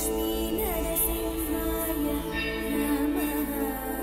श्रीनरसिंहाय नमः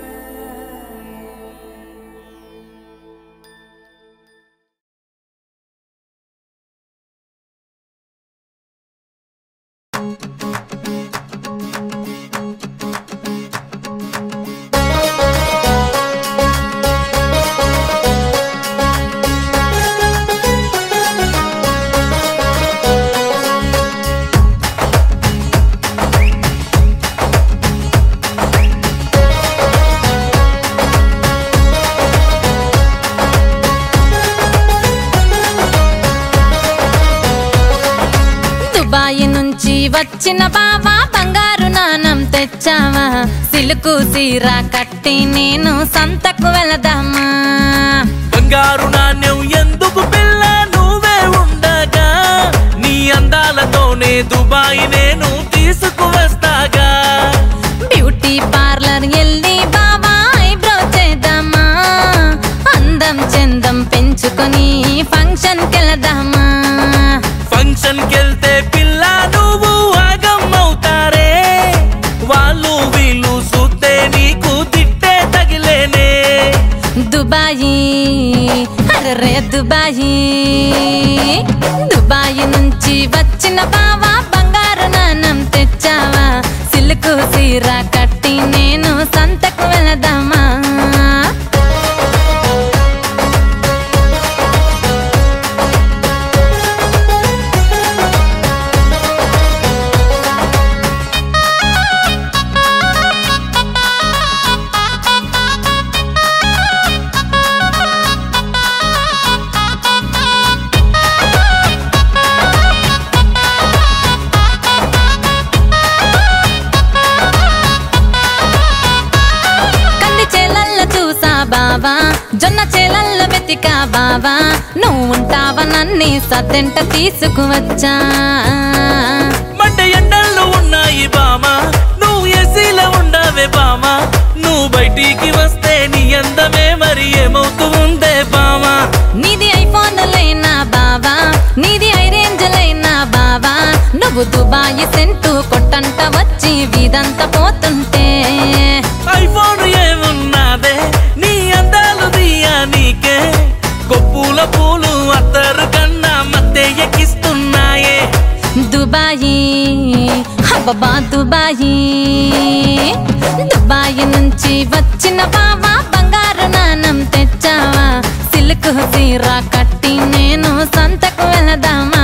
దుబాయ్ నుంచి వచ్చిన బావా బంగారు నాణం తెచ్చావా సిలుకు సీర కట్టి నేను సంతకు వెళదామా బంగారు నాణ్యం ఎందుకు పిల్ల నువ్వే ఉండగా నీ అందాలతోనే దుబాయ్ నేను తీసుకువస్తాగా బ్యూటీ పార్లర్ వెళ్ళి బావా ఐబ్రో చేద్దామా అందం చందం పెంచుకొని ఫంక్షన్ కెళదామా ఫంక్షన్ కెళ్తే పిల్ల నువ్వు ఆగమ్మవుతారే వాళ్ళు వీళ్ళు చూస్తే నీకు తిట్టే తగిలేనే దుబాయి అరే దుబాయి దుబాయి నుంచి వచ్చిన బావా బంగారు నాణం తెచ్చావా సిల్కు సీర కట్టి నేను సంతకు వెళదామా కంది చేలల్ల చూసా బావా జొన్న చేలల్ల వెతికా బావా నువ్వు ఉంటావా నన్ని సద్దెంట తీసుకువచ్చా మంట ఎండల్లో ఉన్నాయి బామా నువ్వు ఎసీలో ఉండవే బామా నువ్వు బయటికి వస్తే నీ అందమే మరి ఏమవుతూ ఉందే బామా నీది ఐఫోన్ లేనా బావా నీది ఐరేంజ్ లేనా బావా నువ్వు దుబాయ్ సెంటు కొట్టంట వచ్చి వీధంతా పోతుంటే ఐఫోన్ ఏమున్నదే నీ అందాలు దియా నీకే కొప్పుల పూలు అత్తరు కన్నా మధ్య ఎక్కిస్తున్నాయే దుబాయి హబ్బా దుబాయి దుబాయి నుంచి వచ్చిన బావా బంగారు నాణం తెచ్చావా సిల్క్ సీర కట్టి నేను సంతకు వెళదామా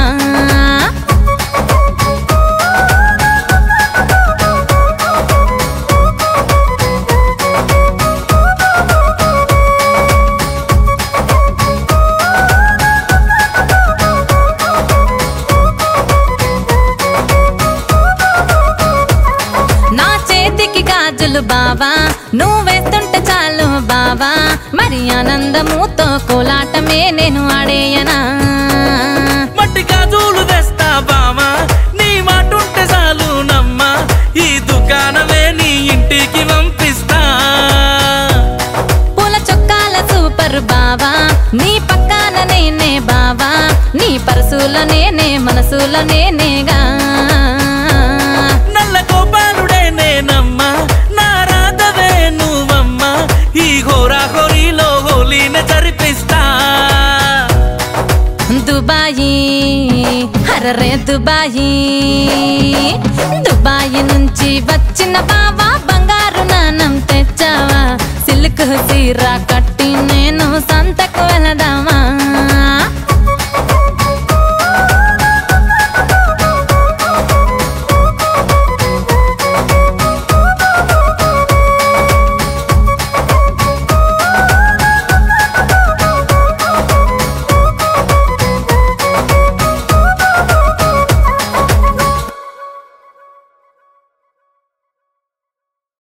నా చేతికి గాజులు బావా నువ్వు వేస్తుంటే చాలు బావా మరి ఆనందముతో కోలాటమే నేను ఆడేయనా మట్టి గాజులు తెస్తా బామా నీ మాటుంటే చాలు నమ్మా ఈ దుకాణమే నీ ఇంటికి పంపిస్తా పూల చొక్కాల సూపర్ బావా నీ పక్కన నేనే బావా నీ పరసుల నేనే మనసుల నేనేగా నల్ల గోపాలుడే నేనమ్మా నా రాధవే నువ్వమ్మా ఈ హోరా హోరీలో హోలీని జరిపిస్తా దుబాయి హరరే దుబాయి దుబాయి నుంచి వచ్చిన బావా బంగారు నాణం తెచ్చావా సిల్క్ సీర